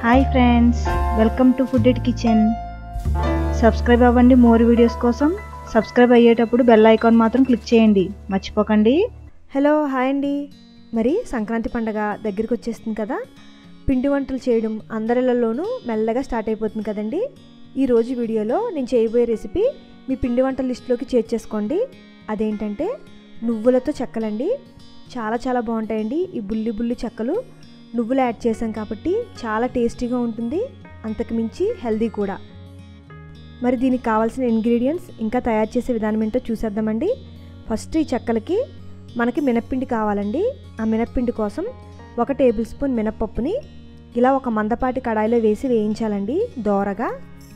hi friends welcome to food it kitchen subscribe అవ్వండి more videos కోసం subscribe అయ్యేటప్పుడు bell icon మాత్రం click చేయండి మర్చిపోకండి హలో హాయ్ అండి మరి సంక్రాంతి పండగ దగ్గరికి వచ్చేస్తుంది కదా పిండి వంటలు చేయడం అందరిలోనూ మెల్లగా స్టార్ట్ అయిపోతుంది కదండి ఈ రోజు వీడియోలో నేను చేయబోయే రెసిపీ మీ పిండి వంటల లిస్టులోకి చేర్చేసుకోండి అదేంటంటే నువ్వులతో చెక్కలండి చాలా చాలా బాగుంటాయండి ఈ బుల్లి బుల్లి చెక్కలు నువ్వులు యాడ్ చేసాం కాబట్టి చాలా టేస్టీగా ఉంటుంది అంతకు మించి హెల్దీ కూడా మరి దీనికి కావాల్సిన ఇంగ్రీడియంట్స్ ఇంకా తయారు చేసే విధానం ఏంటో చూసేద్దామండి ఫస్ట్ ఈ చెక్కలకి మనకి మినప్పిండి కావాలండి ఆ మినప్పిండి కోసం ఒక టేబుల్ స్పూన్ మినప్పప్పుని ఇలా ఒక మందపాటి కడాయిలో వేసి వేయించాలండి దోరగా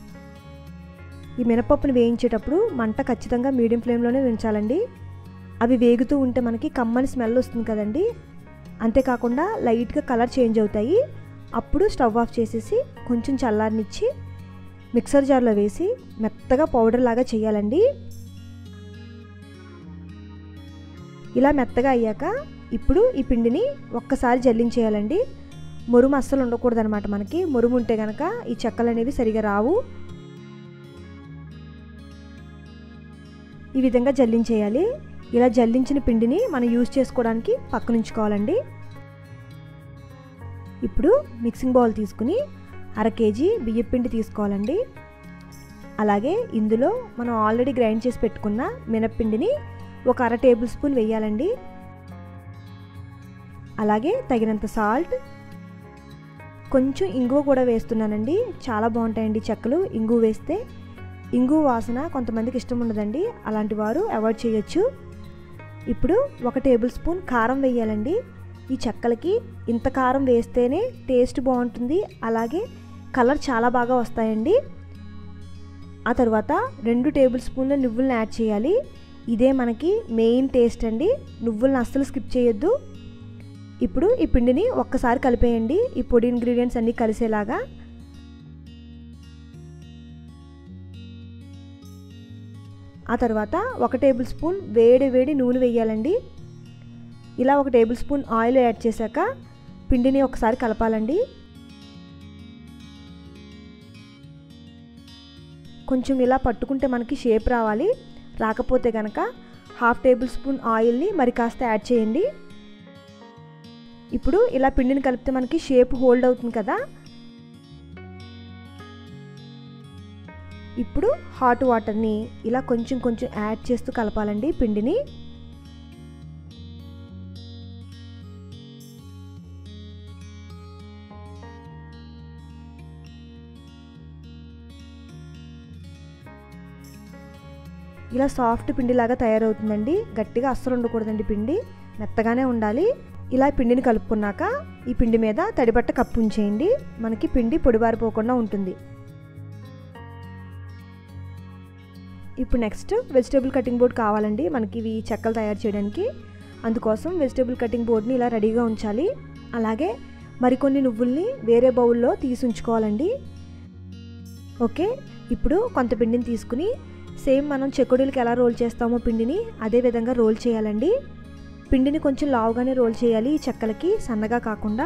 ఈ మినపప్పుని వేయించేటప్పుడు మంట ఖచ్చితంగా మీడియం ఫ్లేమ్లోనే ఉంచాలండి అవి వేగుతూ ఉంటే మనకి కమ్మని స్మెల్ వస్తుంది కదండి అంతేకాకుండా లైట్గా కలర్ చేంజ్ అవుతాయి అప్పుడు స్టవ్ ఆఫ్ చేసేసి కొంచెం చల్లారనిచ్చి మిక్సర్ జార్లో వేసి మెత్తగా పౌడర్ లాగా చేయాలండి ఇలా మెత్తగా అయ్యాక ఇప్పుడు ఈ పిండిని ఒక్కసారి జల్లించేయాలండి మురుము అస్సలు ఉండకూడదు అనమాట మనకి మురుము ఉంటే కనుక ఈ చెక్కలు అనేవి సరిగా రావు ఈ విధంగా జల్లించేయాలి ఇలా జల్లించిన పిండిని మనం యూజ్ చేసుకోవడానికి పక్కనుంచుకోవాలండి ఇప్పుడు మిక్సింగ్ బౌల్ తీసుకుని అర కేజీ బియ్యపిండి తీసుకోవాలండి అలాగే ఇందులో మనం ఆల్రెడీ గ్రైండ్ చేసి పెట్టుకున్న మినప్పిండిని ఒక అర టేబుల్ స్పూన్ వేయాలండి అలాగే తగినంత సాల్ట్ కొంచెం ఇంగువ కూడా వేస్తున్నానండి చాలా బాగుంటాయండి చెక్కలు ఇంగువ వేస్తే ఇంగు వాసన కొంతమందికి ఇష్టం ఉండదండి అలాంటి వారు అవాయిడ్ చేయొచ్చు ఇప్పుడు ఒక టేబుల్ స్పూన్ కారం వేయాలండి ఈ చెక్కలకి ఇంత కారం వేస్తేనే టేస్ట్ బాగుంటుంది అలాగే కలర్ చాలా బాగా వస్తాయండి ఆ తర్వాత రెండు టేబుల్ స్పూన్ల నువ్వులను యాడ్ చేయాలి ఇదే మనకి మెయిన్ టేస్ట్ అండి నువ్వులను అస్సలు స్కిప్ చేయొద్దు ఇప్పుడు ఈ పిండిని ఒక్కసారి కలిపేయండి ఈ పొడి ఇంగ్రీడియంట్స్ అన్నీ కలిసేలాగా ఆ తర్వాత ఒక టేబుల్ స్పూన్ వేడి వేడి నూనె వేయాలండి ఇలా ఒక టేబుల్ స్పూన్ ఆయిల్ యాడ్ చేశాక పిండిని ఒకసారి కలపాలండి కొంచెం ఇలా పట్టుకుంటే మనకి షేప్ రావాలి రాకపోతే కనుక హాఫ్ టేబుల్ స్పూన్ ఆయిల్ని మరి కాస్త యాడ్ చేయండి ఇప్పుడు ఇలా పిండిని కలిపితే మనకి షేప్ హోల్డ్ అవుతుంది కదా ఇప్పుడు హాట్ వాటర్ని ఇలా కొంచెం కొంచెం యాడ్ చేస్తూ కలపాలండి పిండిని ఇలా సాఫ్ట్ పిండిలాగా తయారవుతుందండి గట్టిగా అస్సలు ఉండకూడదండి పిండి మెత్తగానే ఉండాలి ఇలా పిండిని కలుపుకున్నాక ఈ పిండి మీద తడిబట్ట కప్పు ఉంచేయండి మనకి పిండి పొడిబారిపోకుండా ఉంటుంది ఇప్పుడు నెక్స్ట్ వెజిటేబుల్ కటింగ్ బోర్డ్ కావాలండి మనకి ఇవి చెక్కలు తయారు చేయడానికి అందుకోసం వెజిటేబుల్ కటింగ్ బోర్డ్ని ఇలా రెడీగా ఉంచాలి అలాగే మరికొన్ని నువ్వుల్ని వేరే బౌల్లో తీసి ఉంచుకోవాలండి ఓకే ఇప్పుడు కొంత పిండిని తీసుకుని సేమ్ మనం చెక్కుడులకి ఎలా రోల్ చేస్తామో పిండిని అదే విధంగా రోల్ చేయాలండి పిండిని కొంచెం లావుగానే రోల్ చేయాలి ఈ చెక్కలకి సన్నగా కాకుండా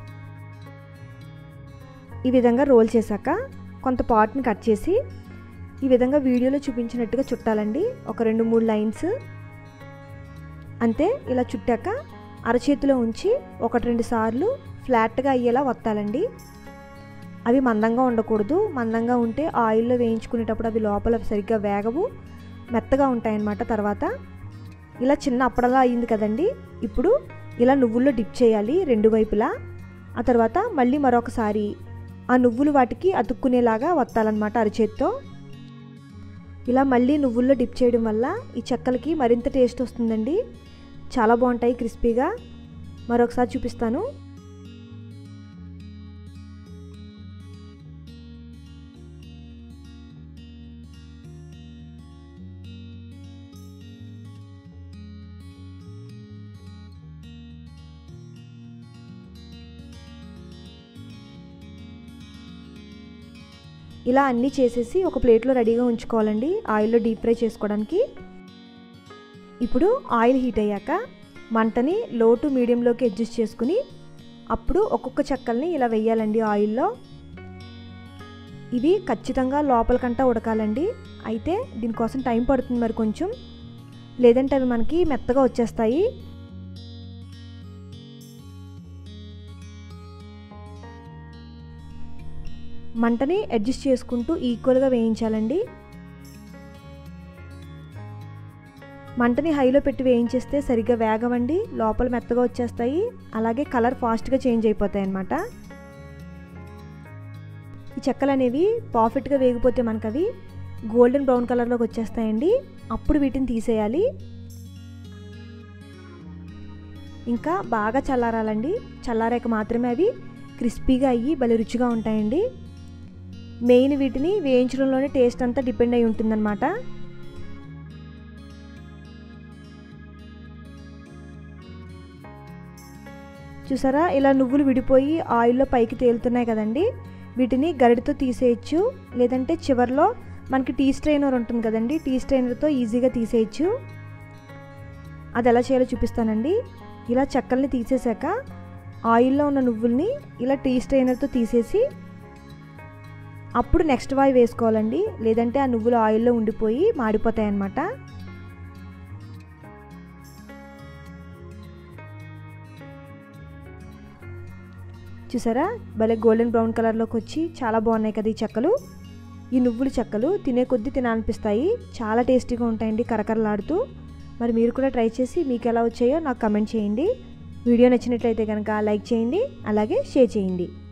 ఈ విధంగా రోల్ చేశాక కొంత పాట్ని కట్ చేసి ఈ విధంగా వీడియోలో చూపించినట్టుగా చుట్టాలండి ఒక రెండు మూడు లైన్స్ అంతే ఇలా చుట్టాక అరచేతిలో ఉంచి ఒకటి రెండు సార్లు ఫ్లాట్గా అయ్యేలా వత్తాలండి అవి మందంగా ఉండకూడదు మందంగా ఉంటే ఆయిల్లో వేయించుకునేటప్పుడు అవి లోపల సరిగ్గా వేగవు మెత్తగా ఉంటాయన్నమాట తర్వాత ఇలా చిన్న అప్పడలా అయ్యింది కదండి ఇప్పుడు ఇలా నువ్వుల్లో డిప్ చేయాలి రెండు వైపులా ఆ తర్వాత మళ్ళీ మరొకసారి ఆ నువ్వులు వాటికి అతుక్కునేలాగా వత్తాలన్నమాట అరచేత్తో ఇలా మళ్ళీ నువ్వుల్లో డిప్ చేయడం వల్ల ఈ చెక్కలకి మరింత టేస్ట్ వస్తుందండి చాలా బాగుంటాయి క్రిస్పీగా మరొకసారి చూపిస్తాను ఇలా అన్నీ చేసేసి ఒక ప్లేట్లో రెడీగా ఉంచుకోవాలండి ఆయిల్లో డీప్ ఫ్రై చేసుకోవడానికి ఇప్పుడు ఆయిల్ హీట్ అయ్యాక మంటని లో టు మీడియంలోకి అడ్జస్ట్ చేసుకుని అప్పుడు ఒక్కొక్క చెక్కల్ని ఇలా వేయాలండి ఆయిల్లో ఇవి ఖచ్చితంగా లోపలికంటా ఉడకాలండి అయితే దీనికోసం టైం పడుతుంది మరి కొంచెం లేదంటే అవి మనకి మెత్తగా వచ్చేస్తాయి మంటని అడ్జస్ట్ చేసుకుంటూ ఈక్వల్గా వేయించాలండి మంటని హైలో పెట్టి వేయించేస్తే సరిగ్గా వేగవండి లోపల మెత్తగా వచ్చేస్తాయి అలాగే కలర్ ఫాస్ట్గా చేంజ్ అయిపోతాయి అన్నమాట ఈ చెక్కలు అనేవి పర్ఫెక్ట్గా వేగిపోతే మనకు అవి గోల్డెన్ బ్రౌన్ కలర్లోకి వచ్చేస్తాయండి అప్పుడు వీటిని తీసేయాలి ఇంకా బాగా చల్లారాలండి చల్లారాక మాత్రమే అవి క్రిస్పీగా అయ్యి భలే రుచిగా ఉంటాయండి మెయిన్ వీటిని వేయించడంలోనే టేస్ట్ అంతా డిపెండ్ అయి ఉంటుందన్నమాట చూసారా ఇలా నువ్వులు విడిపోయి ఆయిల్లో పైకి తేలుతున్నాయి కదండి వీటిని గరిటతో తీసేయచ్చు లేదంటే చివర్లో మనకి టీ స్ట్రైనర్ ఉంటుంది కదండి టీ స్ట్రైనర్తో ఈజీగా తీసేయచ్చు అది ఎలా చేయాలో చూపిస్తానండి ఇలా చెక్కల్ని తీసేసాక ఆయిల్లో ఉన్న నువ్వుల్ని ఇలా టీ స్ట్రైనర్తో తీసేసి అప్పుడు నెక్స్ట్ వాయి వేసుకోవాలండి లేదంటే ఆ నువ్వులు ఆయిల్లో ఉండిపోయి మాడిపోతాయి అన్నమాట చూసారా భలే గోల్డెన్ బ్రౌన్ కలర్లోకి వచ్చి చాలా బాగున్నాయి కదా ఈ చెక్కలు ఈ నువ్వుల చెక్కలు తినే కొద్దీ తినాలనిపిస్తాయి చాలా టేస్టీగా ఉంటాయండి కరకరలాడుతూ మరి మీరు కూడా ట్రై చేసి మీకు ఎలా వచ్చాయో నాకు కమెంట్ చేయండి వీడియో నచ్చినట్లయితే కనుక లైక్ చేయండి అలాగే షేర్ చేయండి